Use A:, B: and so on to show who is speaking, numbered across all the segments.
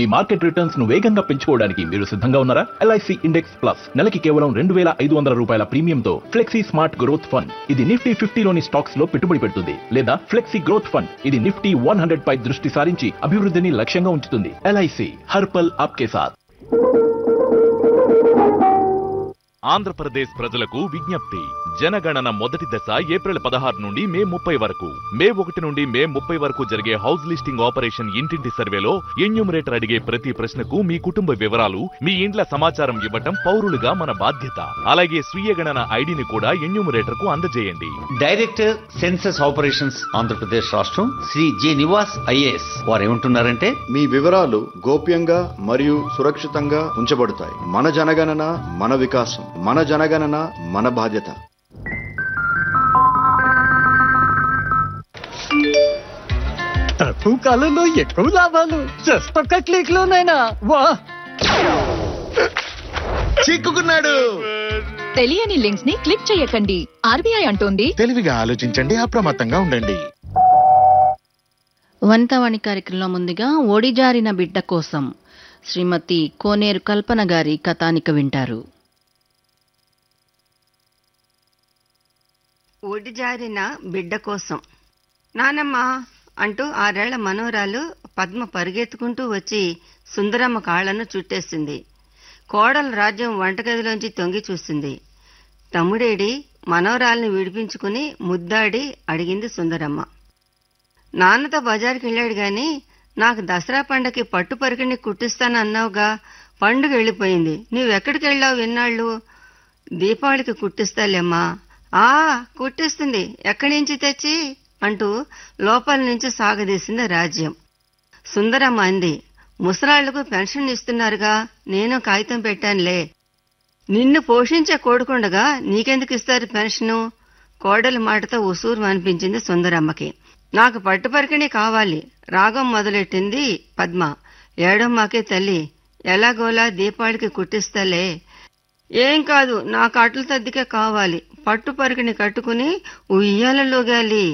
A: market returns ను వేగంగా పెంచుకోవడానికి మీరు సిద్ధంగా ఉన్నారా ఎల్ఐసి ఇండెక్స్ ప్లస్ నెలకి కేవలం రెండు వేల ఐదు వందల రూపాయల ప్రీమియంతో ఫ్లెక్సీ స్మార్ట్ గ్రోత్ ఫండ్ ఇది నిఫ్టీ ఫిఫ్టీలోని స్టాక్స్ లో పెట్టుబడి పెడుతుంది లేదా ఫ్లెక్సీ గ్రోత్ ఫండ్ ఇది నిఫ్టీ వన్ హండ్రెడ్ పై దృష్టి సారించి అభివృద్ధిని లక్ష్యంగా ఉంచుతుంది ఎల్ఐసి హర్పల్ ఆప్కే సాత్
B: ఆంధ్రప్రదేశ్ ప్రజలకు విజ్ఞప్తి జనగణన మొదటి దశ ఏప్రిల్ పదహారు నుండి మే ముప్పై వరకు మే ఒకటి నుండి మే ముప్పై వరకు జరిగే హౌస్ లిస్టింగ్ ఆపరేషన్ ఇంటింటి సర్వేలో ఎన్యూమరేటర్ అడిగే ప్రతి ప్రశ్నకు మీ కుటుంబ వివరాలు మీ ఇండ్ల సమాచారం ఇవ్వటం పౌరులుగా మన బాధ్యత అలాగే స్వీయ గణన ఐడిని కూడా ఎన్యూమరేటర్ కు అందజేయండి
C: డైరెక్టర్ సెన్సస్ ఆపరేషన్స్ ఆంధ్రప్రదేశ్ రాష్ట్రం శ్రీ జె నివాస్ ఐఏఎస్ వారు ఏమంటున్నారంటే
D: మీ వివరాలు గోప్యంగా మరియు సురక్షితంగా ఉంచబడతాయి మన జనగణన మన వికాసం మన జనగణన మన బాధ్యత
E: తక్కువ కాలంలో ఎక్కువ లాభాలు జస్ట్ ఒక్క క్లిక్ లోనైనా వా
F: చిక్కుకున్నాడు
G: తెలియని లింక్స్ ని క్లిక్ చేయకండి ఆర్బీఐ అంటోంది
F: తెలివిగా ఆలోచించండి అప్రమత్తంగా ఉండండి
H: వనితావాణి కార్యక్రమంలో ముందుగా ఓడిజారిన బిడ్డ కోసం శ్రీమతి కోనేరు కల్పన గారి కథానిక వింటారు
I: ఒడిజారిన బిడ్డ కోసం నానమ్మ అంటూ ఆరేళ్ల మనోరాలు పద్మ పరిగెత్తుకుంటూ వచ్చి సుందరమ్మ కాళ్లను చుట్టేసింది కోడల రాజ్యం వంటగదిలోంచి తొంగి చూసింది తమ్ముడేడి మనోరాల్ని విడిపించుకుని ముద్దాడి అడిగింది సుందరమ్మ నాన్నతో బజారుకి వెళ్ళాడు గాని నాకు దసరా పండగకి పట్టు పరికిణి కుట్టిస్తాను అన్నావుగా పండుగ వెళ్ళిపోయింది నువ్వెక్కడికి వెళ్ళావు ఎన్నాళ్ళు దీపావళికి కుట్టిస్తాలేమ్మా ఆ కుట్టిస్తుంది ఎక్కడి నుంచి తెచ్చి అంటూ లోపల నుంచి సాగదీసింది రాజ్యం సుందరమ్మ అంది ముసలాళ్లకు పెన్షన్ ఇస్తున్నారుగా నేను కాగితం పెట్టానులే నిన్ను పోషించే కోడుకుండగా నీకెందుకు ఇస్తారు పెన్షను కోడలి మాటతో ఉసూరు అనిపించింది సుందరమ్మకి నాకు పట్టుపరికిణి కావాలి రాగం మొదలెట్టింది పద్మ ఏడమ్మాకే తల్లి ఎలాగోలా దీపావళికి కుట్టిస్తాలే ఏం కాదు నాకు అట్ల తద్దికే కావాలి పట్టు పరికిని కట్టుకుని ఉయ్యాలలోగాలి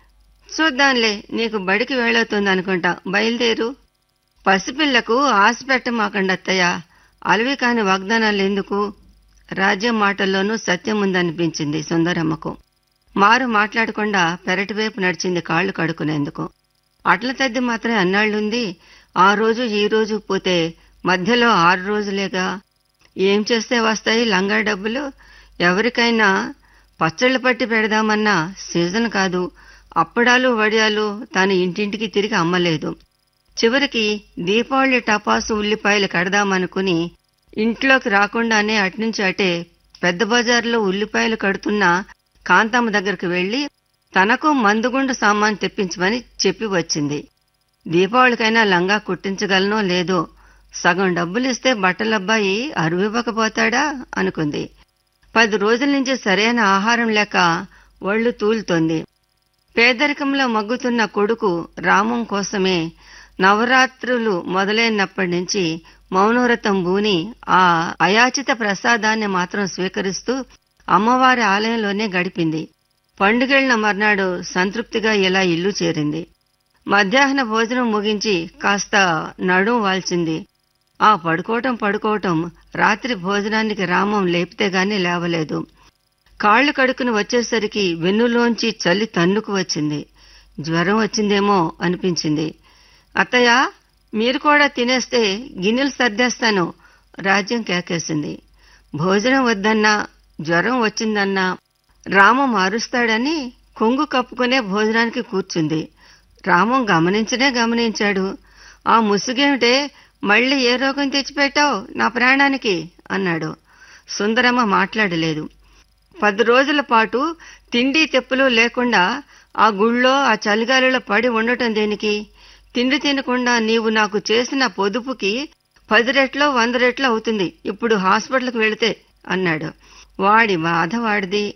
I: చూద్దాంలే నీకు బడికి వెళ్ళవుతుంది అనుకుంటా బయలుదేరు పసిపిల్లకు ఆశ పెట్టమాకండి అత్తయ్య అలవి కాని వాగ్దానాలు ఎందుకు రాజ్యం మాటల్లోనూ సత్యం ఉందనిపించింది సుందరమ్మకు మారు మాట్లాడకుండా పెరటి వైపు నడిచింది కాళ్లు కడుకునేందుకు అట్ల తద్ది మాత్రమే అన్నాళ్ళుంది ఆ రోజు ఈ రోజు పోతే మధ్యలో ఆరు రోజులేగా ఏం చేస్తే వస్తాయి లంగా డబ్బులు ఎవరికైనా పచ్చళ్ళు పట్టి పెడదామన్నా సీజన్ కాదు అప్పడాలు వడియాలు తాను ఇంటింటికి తిరిగి అమ్మలేదు చివరికి దీపావళి టపాసు ఉల్లిపాయలు కడదామనుకుని ఇంట్లోకి రాకుండానే అట్నుంచి అటే పెద్ద బజార్లో ఉల్లిపాయలు కడుతున్న కాంతమ్మ దగ్గరకు వెళ్లి తనకు మందుగుండు సామాన్ తెప్పించమని చెప్పి వచ్చింది దీపావళికైనా లంగా కుట్టించగలనో లేదో సగం డబ్బులిస్తే బట్టలబ్బాయి అరువివ్వకపోతాడా అనుకుంది పది రోజుల నుంచి సరైన ఆహారం లేక ఒళ్ళు తూలుతోంది పేదరికంలో మగ్గుతున్న కొడుకు రామం కోసమే నవరాత్రులు మొదలైనప్పటి నుంచి మౌనవ్రతం బూని ఆ అయాచిత ప్రసాదాన్ని మాత్రం స్వీకరిస్తూ అమ్మవారి ఆలయంలోనే గడిపింది పండుగెళ్లిన మర్నాడు సంతృప్తిగా ఇలా ఇల్లు చేరింది మధ్యాహ్న భోజనం ముగించి కాస్త నడుం వాల్చింది ఆ పడుకోవటం పడుకోవటం రాత్రి భోజనానికి రామం లేపితే గాని లేవలేదు కాళ్లు కడుకుని వచ్చేసరికి వెన్నులోంచి చలి తన్నుకు వచ్చింది జ్వరం వచ్చిందేమో అనిపించింది అత్తయ్య మీరు కూడా తినేస్తే గిన్నెలు సర్దేస్తాను రాజ్యం కేకేసింది భోజనం వద్దన్నా జ్వరం వచ్చిందన్నా రామం మారుస్తాడని కొంగు కప్పుకునే భోజనానికి కూర్చుంది రామం గమనించనే గమనించాడు ఆ ముసుగేమిటే మళ్ళీ ఏ రోగం తెచ్చిపెట్టావు నా ప్రాణానికి అన్నాడు సుందరమ్మ మాట్లాడలేదు పది రోజుల పాటు తిండి తెప్పులు లేకుండా ఆ గుళ్ళో ఆ చలిగాలిలో పడి ఉండటం దేనికి తిండి తినకుండా నీవు నాకు చేసిన పొదుపుకి పది రెట్లో వంద రెట్లు అవుతుంది ఇప్పుడు హాస్పిటల్కి వెళితే అన్నాడు వాడి బాధ వాడిది